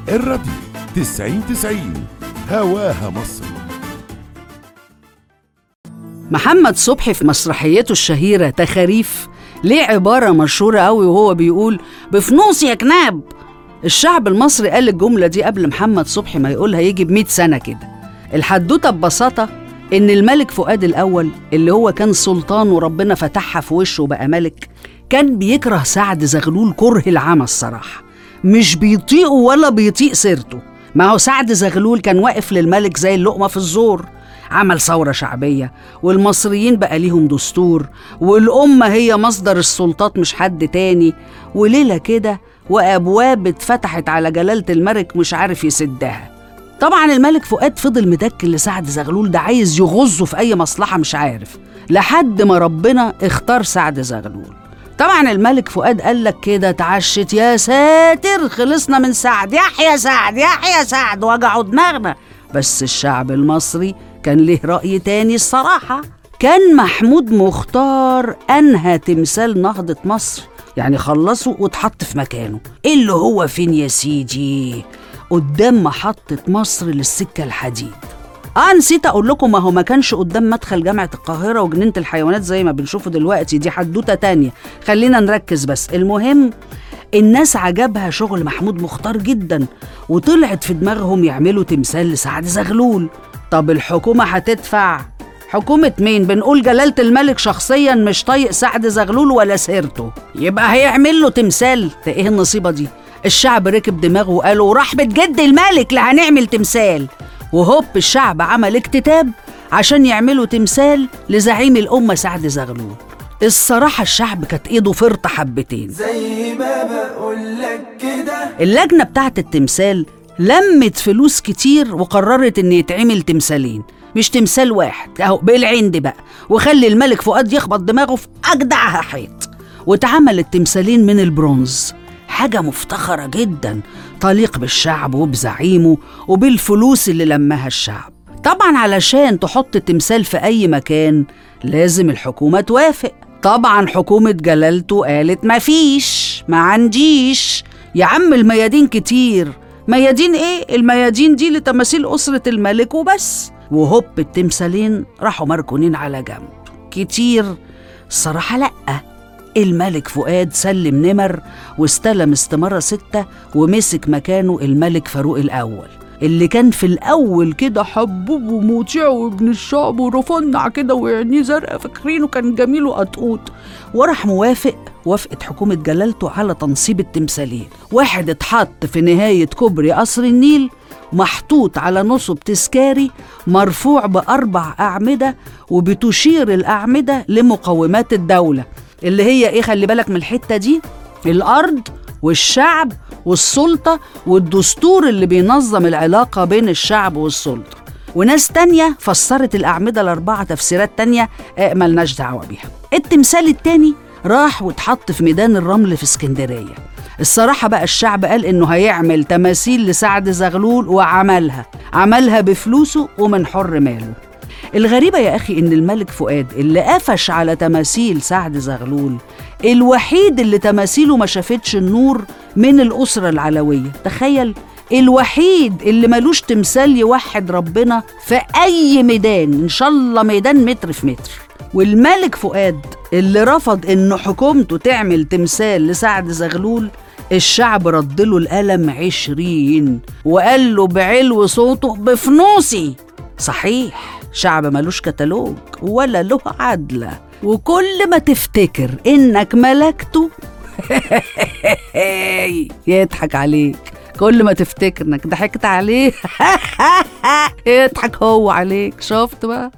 الراديو 90 90 هواها مصر محمد صبحي في مسرحيته الشهيرة تخاريف ليه عبارة مشهورة أوي وهو بيقول بفلوس يا كناب الشعب المصري قال الجملة دي قبل محمد صبحي ما يقولها يجي بمئة سنة كده الحدوتة ببساطة إن الملك فؤاد الأول اللي هو كان سلطان وربنا فتحها في وشه وبقى ملك كان بيكره سعد زغلول كره العمى الصراحة مش بيطيقه ولا بيطيق سيرته ما هو سعد زغلول كان واقف للملك زي اللقمة في الزور عمل ثورة شعبية والمصريين بقى ليهم دستور والأمة هي مصدر السلطات مش حد تاني وليلة كده وأبواب اتفتحت على جلالة الملك مش عارف يسدها طبعا الملك فؤاد فضل مدكن لسعد زغلول ده عايز يغزه في أي مصلحة مش عارف لحد ما ربنا اختار سعد زغلول طبعا الملك فؤاد قال لك كده اتعشت يا ساتر خلصنا من سعد يحيى سعد يحيى سعد وجعوا دماغنا بس الشعب المصري كان له رأي تاني الصراحة كان محمود مختار أنهى تمثال نهضة مصر يعني خلصه واتحط في مكانه اللي هو فين يا سيدي قدام محطة مصر للسكة الحديد اه نسيت اقول لكم ما هو ما كانش قدام مدخل جامعة القاهرة وجنينة الحيوانات زي ما بنشوفه دلوقتي دي حدوتة تانية خلينا نركز بس المهم الناس عجبها شغل محمود مختار جدا وطلعت في دماغهم يعملوا تمثال لسعد زغلول طب الحكومة هتدفع حكومة مين؟ بنقول جلالة الملك شخصيا مش طايق سعد زغلول ولا سيرته يبقى هيعمل له تمثال ده ايه النصيبة دي؟ الشعب ركب دماغه وقالوا رحمة جد الملك لا هنعمل تمثال وهوب الشعب عمل اكتتاب عشان يعملوا تمثال لزعيم الأمة سعد زغلول الصراحة الشعب كانت ايده فرطة حبتين زي ما بقولك كده اللجنة بتاعت التمثال لمت فلوس كتير وقررت ان يتعمل تمثالين مش تمثال واحد اهو بالعين دي بقى وخلي الملك فؤاد يخبط دماغه في اجدعها حيط واتعمل التمثالين من البرونز حاجة مفتخرة جدا تليق بالشعب وبزعيمه وبالفلوس اللي لمها الشعب طبعا علشان تحط التمثال في أي مكان لازم الحكومة توافق طبعا حكومة جلالته قالت مفيش ما عنديش يا عم الميادين كتير ميادين ايه الميادين دي لتماثيل أسرة الملك وبس وهوب التمثالين راحوا مركونين على جنب كتير الصراحة لأ الملك فؤاد سلم نمر واستلم استمارة ستة ومسك مكانه الملك فاروق الأول اللي كان في الأول كده حبوب ومطيع وابن الشعب ورفنع كده وعينيه زرقاء فاكرينه كان جميل وقطقوط وراح موافق وافقت حكومة جلالته على تنصيب التمثالين واحد اتحط في نهاية كوبري قصر النيل محطوط على نصب تذكاري مرفوع بأربع أعمدة وبتشير الأعمدة لمقومات الدولة اللي هي إيه خلي بالك من الحتة دي الأرض والشعب والسلطة والدستور اللي بينظم العلاقة بين الشعب والسلطة وناس تانية فسرت الأعمدة الأربعة تفسيرات تانية آه، ملناش دعوة بيها التمثال التاني راح واتحط في ميدان الرمل في اسكندرية الصراحة بقى الشعب قال إنه هيعمل تماثيل لسعد زغلول وعملها عملها بفلوسه ومن حر ماله الغريبة يا أخي إن الملك فؤاد اللي قفش على تماثيل سعد زغلول الوحيد اللي تماثيله ما شافتش النور من الأسرة العلوية تخيل الوحيد اللي ملوش تمثال يوحد ربنا في أي ميدان إن شاء الله ميدان متر في متر والملك فؤاد اللي رفض إن حكومته تعمل تمثال لسعد زغلول الشعب رد له القلم عشرين وقال له بعلو صوته بفنوسي صحيح شعب ملوش كتالوج ولا له عدلة وكل ما تفتكر إنك ملكته يضحك عليك كل ما تفتكر انك ضحكت عليه يضحك هو عليك شفت بقى